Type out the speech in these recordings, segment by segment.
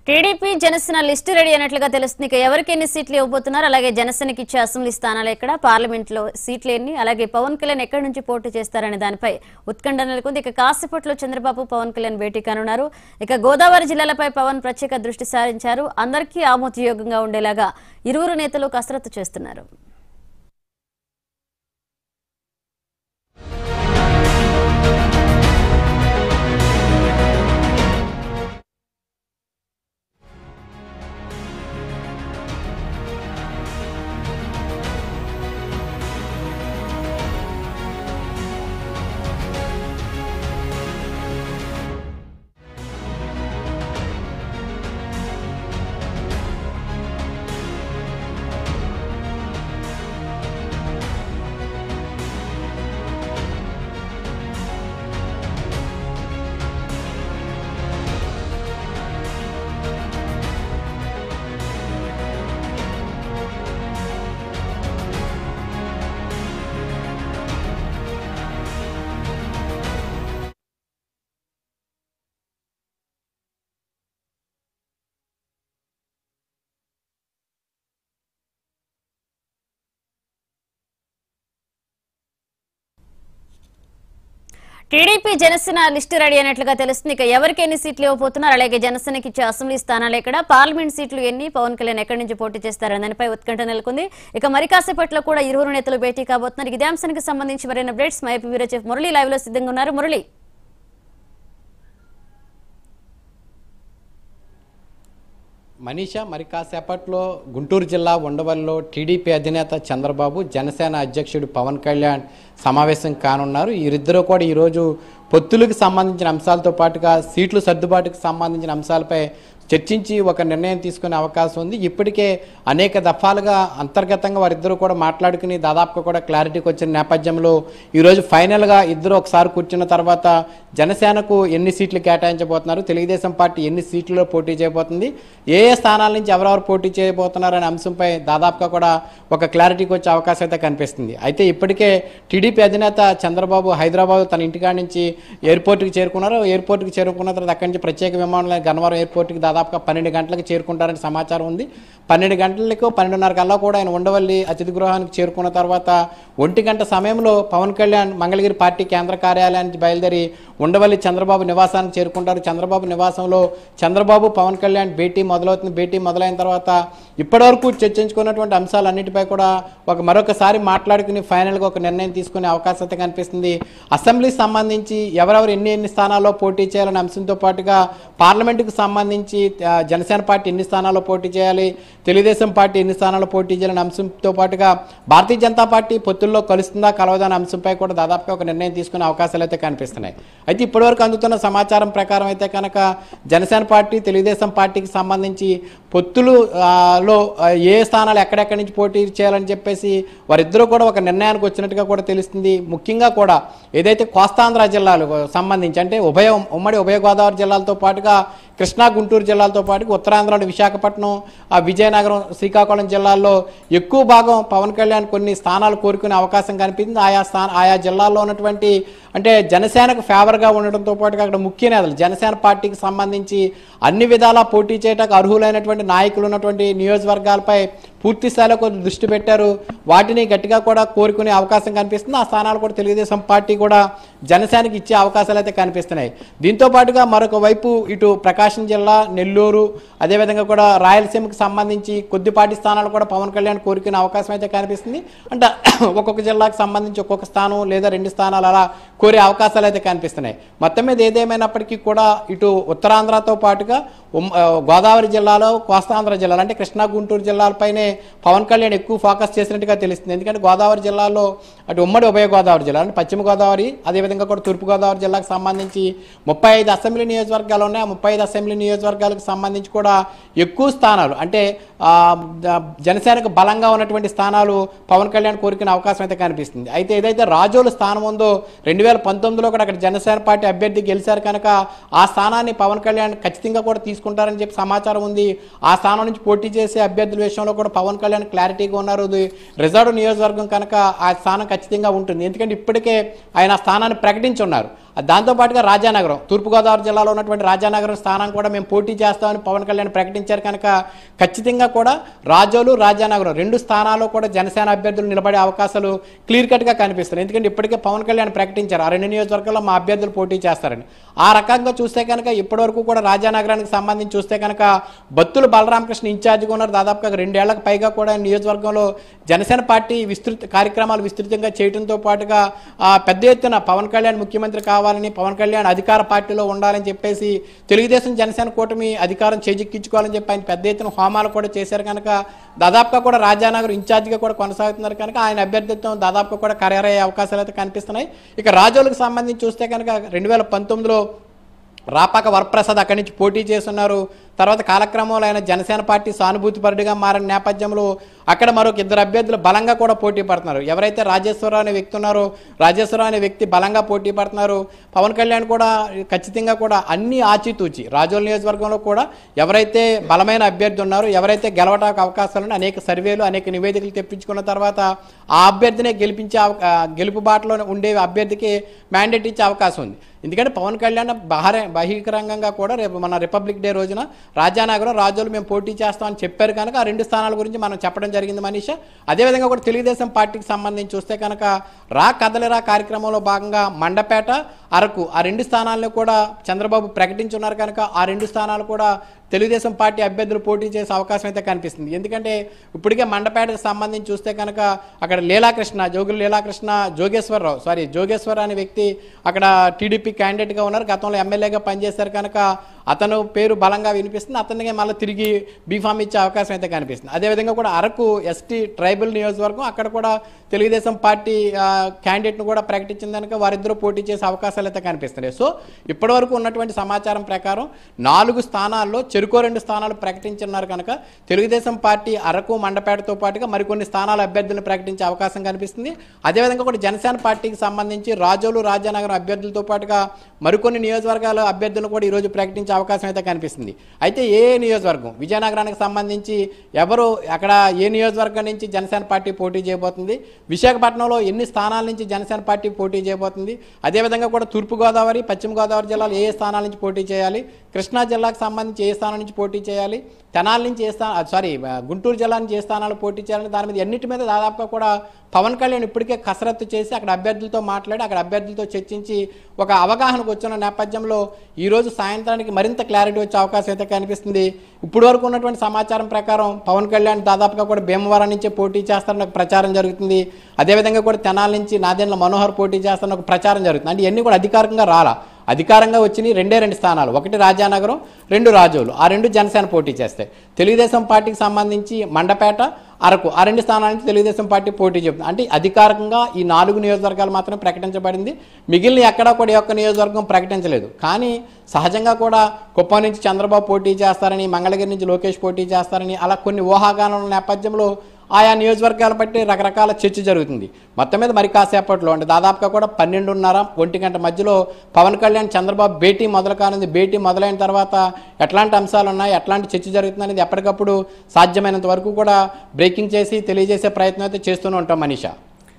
TDP Janasena list ready అయినట్లుగా తెలుస్తుంది ఇక ఎవరికి ఎన్ని సీట్లు ఇవ్వబోతున్నారు అలాగే జనసేనకి ఇచ్చే అసెంబ్లీ స్థానాలు ఎక్కడ పార్లమెంట్ లో సీట్లు ఎన్ని అలాగే పవన్ కళ్యాణ్ ఎక్కడి నుంచి పోటీ చేస్తారనే దానిపై ఉత్కంఠ నెలకొంది ఇక కాసేపట్లో చంద్రబాబు పవన్ కళ్యాణ్ భేటీ కానున్నారు ఇక గోదావరి జిల్లాలపై పవన్ ప్రత్యేక దృష్టి సారించారు అందరికీ ఆమోదయోగంగా ఉండేలాగా ఇరువురు నేతలు కసరత్తు చేస్తున్నారు టీడీపీ జనసేన లిస్టు రెడీ అయినట్లుగా తెలుస్తుంది ఇక ఎవరికి ఎన్ని సీట్లు ఇవ్వబోతున్నారు అలాగే జనసేనకి ఇచ్చే అసెంబ్లీ స్థానాలు ఎక్కడ పార్లమెంట్ సీట్లు ఎన్ని పవన్ కళ్యాణ్ ఎక్కడి నుంచి పోటీ చేస్తారనే దానిపై ఉత్కంఠ నెలకొంది ఇక మరి కాసేపట్లో కూడా ఇరువురు నేతలు భేటీ కాబోతున్నారు ఇదే అంశానికి సంబంధించి మరిన్ని అప్డేట్స్ మా AP bureau chief Murali live లో సిద్ధంగా ఉన్నారు మురళి మనీషా మరి కాసేపట్లో గుంటూరు జిల్లా ఉండవల్లిలో టీడీపీ అధినేత చంద్రబాబు జనసేన అధ్యక్షుడు పవన్ కళ్యాణ్ సమావేశం కానున్నారు వీరిద్దరూ కూడా ఈరోజు పొత్తులకు సంబంధించిన అంశాలతో పాటుగా సీట్లు సర్దుబాటుకు సంబంధించిన అంశాలపై చర్చించి ఒక నిర్ణయం తీసుకునే అవకాశం ఉంది ఇప్పటికే అనేక దఫాలుగా అంతర్గతంగా వారిద్దరూ కూడా మాట్లాడుకుని దాదాపుగా కూడా క్లారిటీకి వచ్చిన నేపథ్యంలో ఈరోజు ఫైనల్గా ఇద్దరు ఒకసారి కూర్చున్న తర్వాత జనసేనకు ఎన్ని సీట్లు కేటాయించబోతున్నారు తెలుగుదేశం పార్టీ ఎన్ని సీట్లలో పోటీ చేయబోతుంది ఏ ఏ స్థానాల నుంచి ఎవరెవరు పోటీ చేయబోతున్నారు అనే అంశంపై దాదాపుగా కూడా ఒక క్లారిటీకి వచ్చే అవకాశం అయితే కనిపిస్తుంది అయితే ఇప్పటికే టీడీపీ అధినేత చంద్రబాబు హైదరాబాద్ తన ఇంటికాడ నుంచి ఎయిర్పోర్ట్కి చేరుకున్నారు ఎయిర్పోర్ట్కి చేరుకున్న తర్వాత అక్కడి నుంచి ప్రత్యేక విమానంలో గన్నవరం ఎయిర్పోర్ట్కి దాదాపుగా పన్నెండు గంటలకు చేరుకుంటారని సమాచారం ఉంది పన్నెండు గంటలకు పన్నెండున్నర కల్లా కూడా ఆయన ఉండవల్లి అతిథి గృహానికి చేరుకున్న తర్వాత ఒంటి గంట సమయంలో పవన్ కళ్యాణ్ మంగళగిరి పార్టీ కేంద్ర కార్యాలయానికి బయలుదేరి ఉండవల్లి చంద్రబాబు నివాసానికి చేరుకుంటారు చంద్రబాబు నివాసంలో చంద్రబాబు పవన్ కళ్యాణ్ భేటీ మొదలవుతుంది భేటీ మొదలైన తర్వాత ఇప్పటివరకు చర్చించుకున్నటువంటి అంశాలన్నిటిపై కూడా ఒక మరొకసారి మాట్లాడుకుని ఫైనల్గా ఒక నిర్ణయం తీసుకునే అవకాశం అయితే కనిపిస్తుంది అసెంబ్లీ సంబంధించి ఎవరెవరు ఎన్ని ఎన్ని స్థానాల్లో పోటీ చేయాలనే అంశంతో పాటుగా పార్లమెంటుకు సంబంధించి ఆ, జనసేన పార్టీ ఎన్ని స్థానాల్లో పోటీ చేయాలి తెలుగుదేశం పార్టీ ఎన్ని స్థానాల్లో పోటీ చేయాలనే అంశంతో పాటుగా భారతీయ జనతా పార్టీ పొత్తుల్లో కలుస్తుందా కలవదనే అంశంపై కూడా దాదాపుగా ఒక నిర్ణయం తీసుకునే అవకాశాలు అయితే కనిపిస్తున్నాయి అయితే ఇప్పటివరకు అందుతున్న సమాచారం ప్రకారం అయితే కనుక జనసేన పార్టీ తెలుగుదేశం పార్టీకి సంబంధించి పొత్తులు ఆ, లో ఆ, ఏ స్థానాలు ఎక్కడెక్కడి నుంచి పోటీ చేయాలని చెప్పేసి వారిద్దరూ కూడా ఒక నిర్ణయానికి వచ్చినట్టుగా కూడా తెలుస్తుంది ముఖ్యంగా కూడా ఏదైతే కోస్తాంధ్ర జిల్లాలు సంబంధించి అంటే ఉభయ ఉమ్మడి ఉభయ గోదావరి జిల్లాలతో పాటుగా కృష్ణా గుంటూరు జిల్లాలతో పాటు ఉత్తరాంధ్రలో విశాఖపట్నం ఆ విజయనగరం శ్రీకాకుళం జిల్లాల్లో ఎక్కువ భాగం పవన్ కళ్యాణ్ కొన్ని స్థానాలు కోరుకునే అవకాశం కనిపించింది ఆయా స్థాన ఆయా జిల్లాల్లో ఉన్నటువంటి అంటే జనసేనకు ఫేవర్గా ఉండడంతో పాటుగా అక్కడ ముఖ్య నేతలు జనసేన పార్టీకి సంబంధించి అన్ని విధాలా పోటీ చేయడానికి అర్హులైనటువంటి నాయకులు ఉన్నటువంటి నియోజకవర్గాలపై పూర్తి స్థాయిలో కొంచెం దృష్టి పెట్టారు వాటిని గట్టిగా కూడా కోరుకునే అవకాశం కనిపిస్తుంది ఆ స్థానాలు కూడా తెలుగుదేశం పార్టీ కూడా జనసేనకి ఇచ్చే అవకాశాలు అయితే కనిపిస్తున్నాయి దీంతో పాటుగా మరొక వైపు ఇటు ప్రకాశం జిల్లా నెల్లూరు అదేవిధంగా కూడా రాయలసీమకు సంబంధించి కొద్దిపాటి స్థానాలు కూడా పవన్ కళ్యాణ్ కోరుకునే అవకాశం అయితే కనిపిస్తుంది అంటే ఒక్కొక్క జిల్లాకు సంబంధించి ఒక్కొక్క స్థానం లేదా రెండు స్థానాలు అలా కోరే అవకాశాలు అయితే కనిపిస్తున్నాయి మొత్తం మీద ఏదేమైనప్పటికీ కూడా ఇటు ఉత్తరాంధ్రతో పాటుగా ఉమ్- ఆ, గోదావరి జిల్లాలో కోస్తాంధ్ర జిల్లాలో అంటే కృష్ణా గుంటూరు జిల్లాలపైనే పవన్ కళ్యాణ్ ఎక్కువ ఫోకస్ చేసినట్టుగా తెలుస్తుంది ఎందుకంటే గోదావరి జిల్లాలో అటు ఉమ్మడి ఉభయ గోదావరి జిల్లా అంటే పశ్చిమ గోదావరి అదేవిధంగా కూడా తూర్పు గోదావరి జిల్లాకు సంబంధించి ముప్పై ఐదు అసెంబ్లీ నియోజకవర్గాలు ఉన్నాయి ఆ ముప్పై ఐదు అసెంబ్లీ నియోజకవర్గాలకు సంబంధించి కూడా ఎక్కువ స్థానాలు అంటే ఆ, ద- జనసేనకు బలంగా ఉన్నటువంటి స్థానాలు పవన్ కళ్యాణ్ కోరుకునే అవకాశం అయితే కనిపిస్తుంది అయితే ఏదైతే రాజోలు స్థానం ఉందో రెండు వేల పంతొమ్మిదిలో కూడా అక్కడ జనసేన పార్టీ అభ్యర్థి గెలిచారు కనుక ఆ స్థానాన్ని పవన్ కళ్యాణ్ ఖచ్చితంగా కూడా తీసుకుంటారని చెప్పి సమాచారం ఉంది ఆ స్థానం నుంచి పోటీ చేసే అభ్యర్థుల విషయంలో కూడా పవన్ కళ్యాణ్ క్లారిటీగా ఉన్నారు ఇది రిజర్వ్ నియోజకవర్గం కనుక ఆ స్థానం ఖచ్చితంగా ఉంటుంది ఎందుకంటే ఇప్పటికే ఆయన ఆ స్థానాన్ని ప్రకటించున్నారు దాంతోపాటుగా రాజానగరం తూర్పుగోదావరి జిల్లాలో ఉన్నటువంటి రాజానగరం స్థానం కూడా మేము పోటీ చేస్తామని పవన్ కళ్యాణ్ ప్రకటించారు కనుక ఖచ్చితంగా కూడా రాజోలు రాజానగరం రెండు స్థానాల్లో కూడా జనసేన అభ్యర్థులు నిలబడే అవకాశాలు క్లియర్ కట్గా కనిపిస్తున్నాయి ఎందుకంటే ఇప్పటికే పవన్ కళ్యాణ్ ప్రకటించారు ఆ రెండు నియోజకవర్గాల్లో మా అభ్యర్థులు పోటీ చేస్తారని ఆ రకంగా చూస్తే కనుక ఇప్పటివరకు కూడా రాజానగరానికి సంబంధించి చూస్తే కనుక బత్తులు బలరామకృష్ణ ఇన్ఛార్జిగా ఉన్నారు దాదాపుగా రెండేళ్లకు పైగా కూడా నియోజకవర్గంలో జనసేన పార్టీ విస్తృత కార్యక్రమాలు విస్తృతంగా చేయడంతో పాటుగా ఆ, పెద్ద ఎత్తున పవన్ కళ్యాణ్ ముఖ్యమంత్రి కావాలని పవన్ కళ్యాణ్ అధికార పార్టీలో ఉండాలని చెప్పేసి తెలుగుదేశం జనసేన కూటమి అధికారం చేజిక్కించుకోవాలని చెప్పి ఆయన పెద్ద ఎత్తున హోమాలు కూడా చేశారు కనుక దాదాపుగా కూడా రాజానగర్ ఇన్ఛార్జిగా కూడా కొనసాగుతున్నారు కనుక ఆయన అభ్యర్థిత్వం దాదాపుగా కూడా ఖరారయ్యే అవకాశాలు అయితే కనిపిస్తున్నాయి ఇక రాజోలకు సంబంధించి చూస్తే కనుక రెండు వేల పంతొమ్మిదిలో రాపాక వరప్రసాద్ అక్కడి నుంచి పోటీ చేస్తున్నారు తర్వాత కాలక్రమంలో ఆయన జనసేన పార్టీ సానుభూతిపరుడిగా మారిన నేపథ్యంలో అక్కడ మరొక ఇద్దరు అభ్యర్థులు బలంగా కూడా పోటీ పడుతున్నారు ఎవరైతే రాజేశ్వరరావు అనే వ్యక్తి ఉన్నారో రాజేశ్వరరావు అనే వ్యక్తి బలంగా పోటీ పడుతున్నారు పవన్ కళ్యాణ్ కూడా ఖచ్చితంగా కూడా అన్ని ఆచితూచి రాజోల నియోజకవర్గంలో కూడా ఎవరైతే బలమైన అభ్యర్థి ఉన్నారో ఎవరైతే గెలవడానికి అవకాశాలు ఉన్నాయో అనేక సర్వేలు అనేక నివేదికలు తెప్పించుకున్న తర్వాత ఆ అభ్యర్థినే గెలిపించే అవ- ఆ, గెలుపు బాటలో ఉండే అభ్యర్థికి మ్యాండేట్ ఇచ్చే అవకాశం ఉంది ఎందుకంటే పవన్ కళ్యాణ్ బహర బహిరంగంగా కూడా రేపు మన రిపబ్లిక్ డే రోజున రాజానగరం రాజోలు మేము పోటీ చేస్తామని చెప్పారు కనుక ఆ రెండు స్థానాల గురించి మనం చెప్పడం జరిగింది మనీష అదేవిధంగా కూడా తెలుగుదేశం పార్టీకి సంబంధించి చూస్తే కనుక రా కదలిరా కార్యక్రమంలో భాగంగా మండపేట అరకు ఆ రెండు స్థానాలను కూడా చంద్రబాబు ప్రకటించున్నారు కనుక ఆ రెండు స్థానాలు కూడా తెలుగుదేశం పార్టీ అభ్యర్థులు పోటీ చేసే అవకాశం అయితే కనిపిస్తుంది ఎందుకంటే ఇప్పటికే మండపేటకు సంబంధించి చూస్తే కనుక అక్కడ లీలాకృష్ణ జోగులు లీలాకృష్ణ జోగేశ్వరరావు సారీ జోగేశ్వర అనే వ్యక్తి అక్కడ టీడీపీ క్యాండిడేట్గా ఉన్నారు గతంలో ఎమ్మెల్యేగా పనిచేశారు కనుక అతను పేరు బలంగా వినిపిస్తుంది అతనికి మళ్ళీ తిరిగి బీఫామ్ ఇచ్చే అవకాశం అయితే కనిపిస్తుంది అదేవిధంగా కూడా అరకు ఎస్టీ ట్రైబల్ నియోజకవర్గం అక్కడ కూడా తెలుగుదేశం పార్టీ ఆ, క్యాండిడేట్ను కూడా ప్రకటించిన కనుక వారిద్దరూ పోటీ చేసే అవకాశాలు అయితే కనిపిస్తున్నాయి సో ఇప్పటివరకు ఉన్నటువంటి సమాచారం ప్రకారం నాలుగు స్థానాల్లో చెరుకో రెండు స్థానాలు ప్రకటించున్నారు కనుక తెలుగుదేశం పార్టీ అరకు మండపేటతో పాటుగా మరికొన్ని స్థానాల అభ్యర్థులను ప్రకటించే అవకాశం కనిపిస్తుంది అదేవిధంగా కూడా జనసేన పార్టీకి సంబంధించి రాజోలు రాజానగరం అభ్యర్థులతో పాటుగా మరికొన్ని నియోజకవర్గాల అభ్యర్థులను కూడా ఈరోజు ప్రకటించే అవకాశం అయితే కనిపిస్తుంది అయితే ఏ ఏ నియోజకవర్గం విజయనగరానికి సంబంధించి ఎవరు అక్కడ ఏ నియోజకవర్గం నుంచి జనసేన పార్టీ పోటీ చేయబోతుంది విశాఖపట్నంలో ఎన్ని స్థానాల నుంచి జనసేన పార్టీ పోటీ చేయబోతుంది అదేవిధంగా కూడా తూర్పుగోదావరి పశ్చిమ గోదావరి జిల్లాలో ఏ ఏ స్థానాల నుంచి పోటీ చేయాలి కృష్ణా జిల్లాకు సంబంధించి ఏ స్థానం నుంచి పోటీ చేయాలి తెనాల నుంచి ఏ స్థానం సారీ గుంటూరు జిల్లా నుంచి ఏ స్థానాలు పోటీ చేయాలని దాని మీద ఎన్నిటి మీద దాదాపుగా కూడా పవన్ కళ్యాణ్ ఇప్పటికే కసరత్తు చేసి అక్కడ అభ్యర్థులతో మాట్లాడి అక్కడ అభ్యర్థులతో చర్చించి ఒక అవగాహనకు వచ్చిన నేపథ్యంలో ఈ రోజు సాయంత్రానికి మరింత క్లారిటీ వచ్చే అవకాశం అయితే కనిపిస్తుంది ఇప్పుడు వరకు ఉన్నటువంటి సమాచారం ప్రకారం పవన్ కళ్యాణ్ దాదాపుగా కూడా భీమవరం నుంచే పోటీ చేస్తారని ఒక ప్రచారం జరుగుతుంది అదేవిధంగా కూడా తెనాల నుంచి నాదెండ్ల మనోహర్ పోటీ చేస్తారని ఒక ప్రచారం జరుగుతుంది అంటే ఇవన్నీ కూడా అధికారికంగా రాలా అధికారంగా వచ్చినాయి రెండే రెండు స్థానాలు ఒకటి రాజానగరం రెండు రాజోలు ఆ రెండు జనసేన పోటీ చేస్తాయి తెలుగుదేశం పార్టీకి సంబంధించి మండపేట అరకు ఆ రెండు స్థానాల నుంచి తెలుగుదేశం పార్టీ పోటీ చెబుతుంది అంటే అధికారికంగా ఈ నాలుగు నియోజకవర్గాలు మాత్రమే ప్రకటించబడింది మిగిలిన ఎక్కడా కూడా ఏ ఒక్క నియోజకవర్గం ప్రకటించలేదు కానీ సహజంగా కూడా కుప్పం నుంచి చంద్రబాబు పోటీ చేస్తారని మంగళగిరి నుంచి లోకేష్ పోటీ చేస్తారని అలా కొన్ని ఊహాగానాల నేపథ్యంలో ఆయా నియోజకవర్గాల బట్టి రకరకాల చర్చ జరుగుతుంది మొత్తం మీద మరి కాసేపట్లో అంటే దాదాపుగా కూడా పన్నెండున్నర ఒంటి గంట మధ్యలో పవన్ కళ్యాణ్ చంద్రబాబు భేటీ మొదలు కానుంది భేటీ మొదలైన తర్వాత ఎట్లాంటి అంశాలు ఉన్నాయి ఎట్లాంటి చర్చ జరుగుతుంది అనేది ఎప్పటికప్పుడు సాధ్యమైనంత వరకు కూడా బ్రేకింగ్ చేసి తెలియజేసే ప్రయత్నం అయితే చేస్తూనే ఉంటాం మనీషా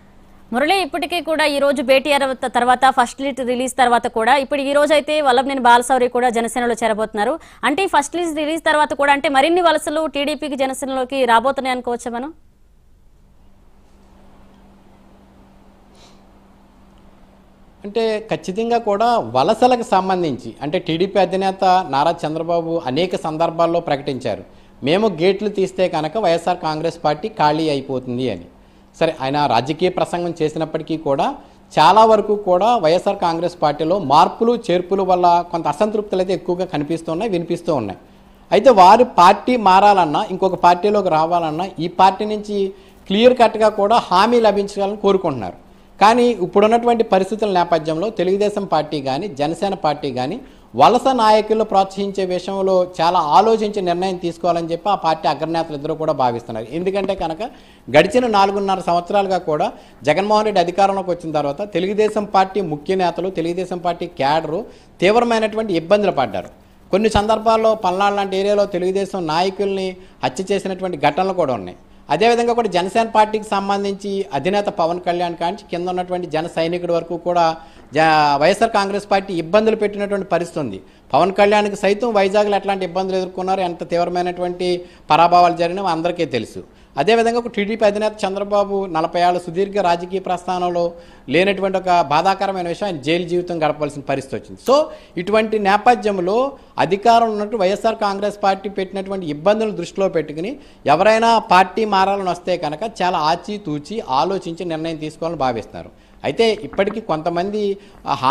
మురళి ఇప్పటికీ కూడా ఈ రోజు భేటీ అరవ- తర్వాత ఫస్ట్ లిస్ట్ రిలీజ్ తర్వాత కూడా ఇప్పుడు ఈ రోజు అయితే వల్లభనేని బాలశౌరి కూడా జనసేనలో చేరబోతున్నారు అంటే ఈ ఫస్ట్ లిస్ట్ రిలీజ్ తర్వాత కూడా అంటే మరిన్ని వలసలు టీడీపీకి జనసేనలోకి రాబోతున్నాయి అనుకోవచ్చా మనం అంటే ఖచ్చితంగా కూడా వలసలకు సంబంధించి అంటే టీడీపీ అధినేత నారా చంద్రబాబు అనేక సందర్భాల్లో ప్రకటించారు మేము గేట్లు తీస్తే కనుక వైఎస్ఆర్ కాంగ్రెస్ పార్టీ ఖాళీ అయిపోతుంది అని సరే ఆయన రాజకీయ ప్రసంగం చేసినప్పటికీ కూడా చాలా వరకు కూడా వైఎస్ఆర్ కాంగ్రెస్ పార్టీలో మార్పులు చేర్పుల వల్ల కొంత అసంతృప్తులు అయితే ఎక్కువగా కనిపిస్తున్నాయి వినిపిస్తూ ఉన్నాయి అయితే వారి పార్టీ మారాలన్నా ఇంకొక పార్టీలోకి రావాలన్నా ఈ పార్టీ నుంచి క్లియర్ కట్గా కూడా హామీ లభించాలని కోరుకుంటున్నారు కానీ ఇప్పుడున్నటువంటి పరిస్థితుల నేపథ్యంలో తెలుగుదేశం పార్టీ కానీ జనసేన పార్టీ కానీ వలస నాయకులు ప్రోత్సహించే విషయంలో చాలా ఆలోచించి నిర్ణయం తీసుకోవాలని చెప్పి ఆ పార్టీ అగ్రనేతలు ఇద్దరు కూడా భావిస్తున్నారు ఎందుకంటే కనుక గడిచిన నాలుగున్నర సంవత్సరాలుగా కూడా జగన్మోహన్ రెడ్డి అధికారంలోకి వచ్చిన తర్వాత తెలుగుదేశం పార్టీ ముఖ్య నేతలు తెలుగుదేశం పార్టీ క్యాడరు తీవ్రమైనటువంటి ఇబ్బందులు పడ్డారు కొన్ని సందర్భాల్లో పల్నాడు లాంటి ఏరియాలో తెలుగుదేశం నాయకుల్ని హత్య చేసినటువంటి ఘటనలు కూడా ఉన్నాయి అదేవిధంగా కూడా జనసేన పార్టీకి సంబంధించి అధినేత పవన్ కళ్యాణ్ కాంచి కింద ఉన్నటువంటి జన సైనికుడి వరకు కూడా జ వైఎస్ఆర్ కాంగ్రెస్ పార్టీ ఇబ్బందులు పెట్టినటువంటి పరిస్థితి ఉంది పవన్ కళ్యాణ్కి సైతం వైజాగ్లో ఎట్లాంటి ఇబ్బందులు ఎదుర్కొన్నారు ఎంత తీవ్రమైనటువంటి పరాభావాలు జరిగినాయో అందరికీ తెలుసు అదేవిధంగా ఒక టీడీపీ అధినేత చంద్రబాబు నలభై ఏళ్ళ సుదీర్ఘ రాజకీయ ప్రస్థానంలో లేనటువంటి ఒక బాధాకరమైన విషయం ఆయన జైలు జీవితం గడపాల్సిన పరిస్థితి వచ్చింది సో ఇటువంటి నేపథ్యంలో అధికారంలో ఉన్నట్టు వైఎస్ఆర్ కాంగ్రెస్ పార్టీ పెట్టినటువంటి ఇబ్బందులను దృష్టిలో పెట్టుకుని ఎవరైనా పార్టీ మారాలని వస్తే కనుక చాలా ఆచితూచి ఆలోచించి నిర్ణయం తీసుకోవాలని భావిస్తున్నారు అయితే ఇప్పటికీ కొంతమంది ఆ